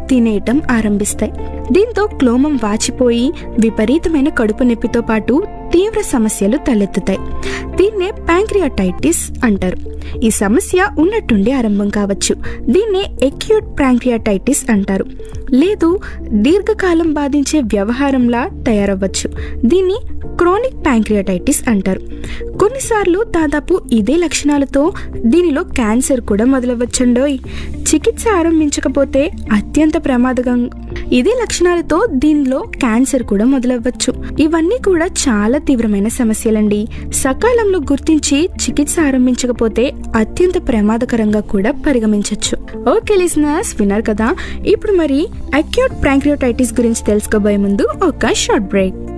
తినేయటం ఆరంభిస్తాయి దీంతో క్లోమం వాచిపోయి విపరీతమైన కడుపు నొప్పితో పాటు తీవ్ర సమస్యలు తలెత్తుతాయి దీన్నే ప్యాంక్రియాటైటిస్ అంటారు ఈ సమస్య ఉన్నట్టుండి ఆరంభం కావచ్చు దీన్నే ఎక్యూట్ ప్యాంక్రియాటైటిస్ అంటారు లేదు దీర్ఘకాలం బాధించే వ్యవహారంలా తయారవ్వచ్చు దీన్ని క్రోనిక్ ప్యాంక్రియాటైటిస్ అంటారు కొన్నిసార్లు దాదాపు ఇదే లక్షణాలతో దీనిలో క్యాన్సర్ కూడా మొదలవ్వచ్చండోయ్ చికిత్స ఆరంభించకపోతే అత్యంత ప్రమాదకం ఇదే లక్షణాలతో దీనిలో క్యాన్సర్ కూడా మొదలవ్వచ్చు ఇవన్నీ కూడా చాలా తీవ్రమైన సమస్యలండి సకాలంలో గుర్తించి చికిత్స ఆరంభించకపోతే అత్యంత ప్రమాదకరంగా కూడా పరిగణించవచ్చు ఓకే లిజనర్స్ విన్నారు కదా ఇప్పుడు మరి అక్యూట్ ప్రాంక్రియోటైటిస్ గురించి తెలుసుకోబోయే ముందు ఒక షార్ట్ బ్రేక్